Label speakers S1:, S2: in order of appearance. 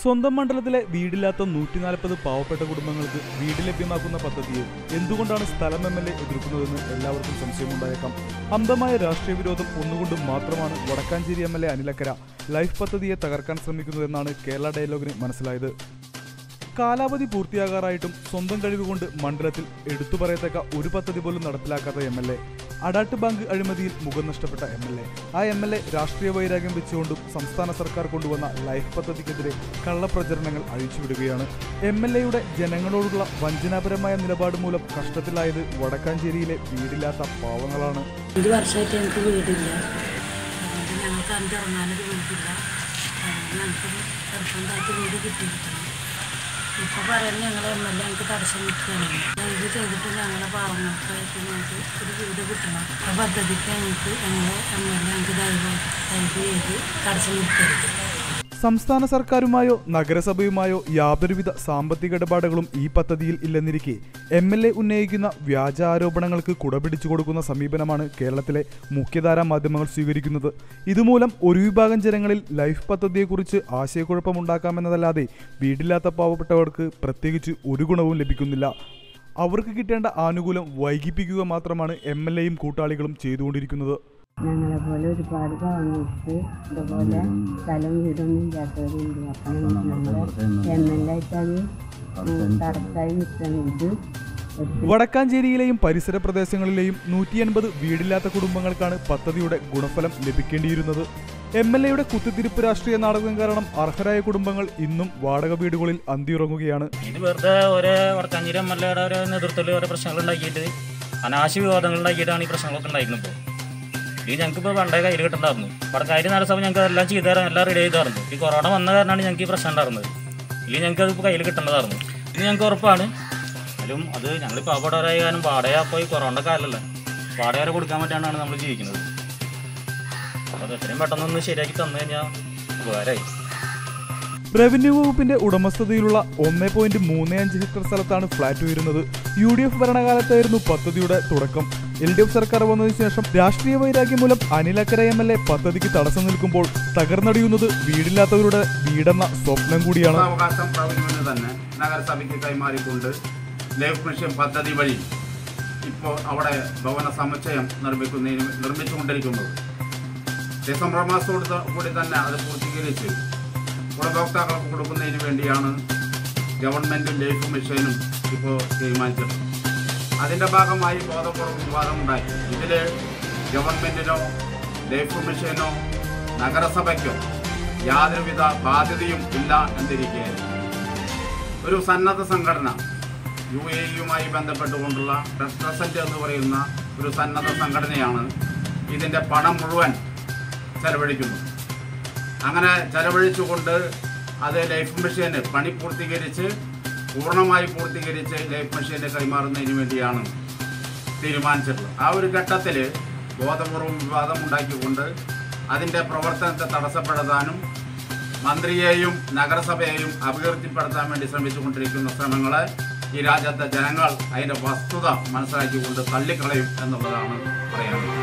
S1: സ്വന്തം മണ്ഡലത്തിലെ വീടില്ലാത്ത നൂറ്റി നാൽപ്പത് പാവപ്പെട്ട കുടുംബങ്ങൾക്ക് വീട് ലഭ്യമാക്കുന്ന പദ്ധതിയെ എന്തുകൊണ്ടാണ് സ്ഥലം എം എൽ എ എതിർക്കുന്നതെന്ന് എല്ലാവർക്കും സംശയമുണ്ടായേക്കാം അന്ധമായ രാഷ്ട്രീയ വിരോധം ഒന്നുകൊണ്ടും മാത്രമാണ് Vadakkanchery M L A Anil Akkara life പദ്ധതിയെ തകർക്കാൻ ശ്രമിക്കുന്നതെന്നാണ് കേരള ഡയലോഗിന് മനസ്സിലായത് കാലാവധി പൂർത്തിയാകാറായിട്ടും സ്വന്തം കഴിവുകൊണ്ട് മണ്ഡലത്തിൽ എടുത്തു പറയത്തക്ക ഒരു പദ്ധതി പോലും നടപ്പിലാക്കാത്ത M L A Adat bank അഴിമതിയിൽ മുഖം നഷ്ടപ്പെട്ട എം എൽ എ ആ എം എൽ എ രാഷ്ട്രീയ വൈരാഗ്യം വെച്ചുകൊണ്ടും സംസ്ഥാന സർക്കാർ കൊണ്ടുവന്ന ലൈഫ് പദ്ധതിക്കെതിരെ കള്ളപ്രചരണങ്ങൾ അഴിച്ചുവിടുകയാണ് എം എൽ എയുടെ ജനങ്ങളോടുള്ള വഞ്ചനാപരമായ നിലപാട് മൂലം കഷ്ടത്തിലായത് വടക്കാഞ്ചേരിയിലെ വീടില്ലാത്ത പാവങ്ങളാണ്
S2: അഞ്ച് വർഷമായിട്ട് എനിക്ക് വീടില്ല അതുകൊണ്ട് ഞങ്ങൾക്ക് അഞ്ച് ഇറങ്ങാനൊരു വീടില്ല അതുകൊണ്ട് ഞങ്ങൾക്ക് നിർബന്ധമായിട്ട് വീട് കിട്ടിയിരിക്കണം ഇപ്പോൾ പറയുന്നത് ഞങ്ങൾ എം എൽ എ ഞങ്ങൾക്ക് തടസ്സം നിൽക്കുകയാണ് ഇത് ചെയ്തിട്ട് ഞങ്ങളെ പാവങ്ങൾക്കായിട്ട് ഞങ്ങൾക്ക് ഒരു വീട് കിട്ടണം ആ പദ്ധതിക്ക് ഞങ്ങൾക്ക് ഞങ്ങളെ എം എൽ എ ഞങ്ങൾക്ക് ദയവ് ദയവ് ചെയ്ത് തടസ്സം നിൽക്കരുത്
S1: സംസ്ഥാന സർക്കാരുമായോ നഗരസഭയുമായോ യാതൊരുവിധ സാമ്പത്തിക ഇടപാടുകളും ഈ പദ്ധതിയിൽ ഇല്ലെന്നിരിക്കെ എം എൽ എ ഉന്നയിക്കുന്ന വ്യാജ ആരോപണങ്ങൾക്ക് കുടപിടിച്ചു കൊടുക്കുന്ന സമീപനമാണ് കേരളത്തിലെ മുഖ്യധാരാ മാധ്യമങ്ങൾ സ്വീകരിക്കുന്നത് ഇതുമൂലം ഒരു വിഭാഗം ജനങ്ങളിൽ ലൈഫ് പദ്ധതിയെക്കുറിച്ച് ആശയക്കുഴപ്പമുണ്ടാക്കാമെന്നതല്ലാതെ വീടില്ലാത്ത പാവപ്പെട്ടവർക്ക് പ്രത്യേകിച്ച് ഒരു ഗുണവും ലഭിക്കുന്നില്ല അവർക്ക് കിട്ടേണ്ട ആനുകൂല്യം വൈകിപ്പിക്കുക മാത്രമാണ് എം എൽ എയും കൂട്ടാളികളും ചെയ്തുകൊണ്ടിരിക്കുന്നത്
S2: ഞങ്ങളെ പോലെ ഒരുപാട് പാവങ്ങൾക്ക് ഇതുപോലെ സ്ഥലം വീടൊന്നും ഇല്ലാത്തവരുണ്ട് അപ്പം ഞങ്ങൾ എം എൽ എ ആയിട്ട് അത് തടസ്സമായി നിൽക്കണം ഇത് ഒരു
S1: വടക്കാഞ്ചേരിയിലെയും പരിസര പ്രദേശങ്ങളിലെയും നൂറ്റി എൺപത് വീടില്ലാത്ത കുടുംബങ്ങൾക്കാണ് പദ്ധതിയുടെ ഗുണഫലം ലഭിക്കേണ്ടിയിരുന്നത് എം എൽ എയുടെ കുത്തിത്തിരിപ്പ് രാഷ്ട്രീയ നാടകം കാരണം അർഹരായ കുടുംബങ്ങൾ ഇന്നും വാടക വീടുകളിൽ അന്തിയുറങ്ങുകയാണ്
S3: ഇത് വെറുതെ ഓരോ വടക്കാഞ്ചേരി എം എൽ എയുടെ ഓരോ നേതൃത്വത്തിൽ ഓരോ പ്രശ്നങ്ങൾ ഉണ്ടാക്കിയിട്ട് അനാവശ്യ വിവാദങ്ങൾ ഉണ്ടാക്കിയിട്ടാണ് ഈ പ്രശ്നങ്ങളൊക്കെ ഉണ്ടായിരുന്നത് ഇപ്പോൾ ഇത് ഞങ്ങൾക്ക് ഇപ്പോൾ പണ്ടേ കയ്യിൽ കിട്ടണ്ടായിരുന്നു വടക്കാരി നഗരസഭ ഞങ്ങൾക്ക് എല്ലാം ചെയ്തു തരാൻ എല്ലാം റെഡി ചെയ്ത് തരുന്നു ഈ കൊറോണ വന്ന കാരണമാണ് ഞങ്ങൾക്ക് ഈ പ്രശ്നം ഉണ്ടായിരുന്നത് ഇല്ലെങ്കിൽ ഞങ്ങൾക്ക് അതിപ്പോൾ കയ്യിൽ കിട്ടേണ്ടതായിരുന്നു ഇത് ഞങ്ങൾക്ക് ഉറപ്പാണ് എന്നാലും അത് ഞങ്ങൾ പാവപ്പെട്ടവരായ കാരണം വാടക അപ്പോൾ ഈ കൊറോണ കാലമല്ല വാടക വരെ കൊടുക്കാൻ പറ്റാണ്ടാണ് നമ്മൾ ജീവിക്കുന്നത് അപ്പോൾ അത് എത്രയും പെട്ടെന്നൊന്ന് ശരിയാക്കി തന്നു കഴിഞ്ഞാൽ ഉപകാരമായി
S1: റവന്യൂ വകുപ്പിന്റെ ഉടമസ്ഥതയിലുള്ള ഒന്നേ പോയിന്റ് മൂന്ന് അഞ്ച് ഹെക്ടർ സ്ഥലത്താണ് ഫ്ളാറ്റ് ഉയരുന്നത് യു ഡി എഫ് ഭരണകാലത്തായിരുന്നു പദ്ധതിയുടെ തുടക്കം എൽ ഡി എഫ് സർക്കാർ വന്നതിനു ശേഷം രാഷ്ട്രീയ വൈരാഗ്യം മൂലം അനിലക്കര എം എൽ എ പദ്ധതിക്ക് തടസ്സം നിൽക്കുമ്പോൾ തകർന്നടിയുന്നത് വീടില്ലാത്തവരുടെ വീടെന്ന സ്വപ്നം കൂടിയാണ്
S4: അവകാശം റവന്യൂവിന് തന്നെ നഗരസഭയ്ക്ക് കൈമാറിക്കൊണ്ട് ലൈഫ് മിഷൻ പദ്ധതി വഴി ഇപ്പോൾ അവിടെ ഭവന സമുച്ചയം നിർമ്മിക്കുന്നതിന് നിർമ്മിച്ചുകൊണ്ടിരിക്കുന്നത് ഡിസംബർ മാസത്തോട് ത- കൂടി തന്നെ അത് പൂർത്തീകരിച്ച് ഗുണഭോക്താക്കൾക്ക് കൊടുക്കുന്നതിന് വേണ്ടിയാണ് ഗവൺമെൻറ്റും ലൈഫ് മിഷനും ഇപ്പോൾ തീരുമാനിച്ചത് അതിൻ്റെ ഭാഗമായി ബോധപൂർവ്വം വിവാദമുണ്ടായി ഇതിൽ ഗവൺമെൻറ്റിനോ ലൈഫ് മിഷനോ നഗരസഭയ്ക്കോ യാതൊരുവിധ ബാധ്യതയും ഇല്ല എന്നിരിക്കുകയായിരുന്നു ഒരു സന്നദ്ധ സംഘടന യു എ യുമായി ബന്ധപ്പെട്ടുകൊണ്ടുള്ള റെപ്രസെൻ്റ് എന്ന് പറയുന്ന ഒരു സന്നദ്ധ സംഘടനയാണ് ഇതിൻ്റെ പണം മുഴുവൻ ചെലവഴിക്കുന്നത് അങ്ങനെ ചെലവഴിച്ചുകൊണ്ട് അത് ലൈഫ് മിഷന് പണി പൂർത്തീകരിച്ച് പൂർണ്ണമായി പൂർത്തീകരിച്ച് ലൈഫ് മിഷന് കൈമാറുന്നതിന് വേണ്ടിയാണ് തീരുമാനിച്ചിട്ടുള്ളത് ആ ഒരു ഘട്ടത്തിൽ ബോധപൂർവം വിവാദം ഉണ്ടാക്കിക്കൊണ്ട് അതിൻ്റെ പ്രവർത്തനത്തെ തടസ്സപ്പെടുത്താനും മന്ത്രിയെയും നഗരസഭയെയും അപകീർത്തിപ്പെടുത്താൻ വേണ്ടി ശ്രമിച്ചുകൊണ്ടിരിക്കുന്ന ശ്രമങ്ങളെ ഈ രാജ്യത്തെ ജനങ്ങൾ അതിൻ്റെ വസ്തുത മനസ്സിലാക്കിക്കൊണ്ട് തള്ളിക്കളയും എന്നുള്ളതാണ് പറയാനുള്ളത്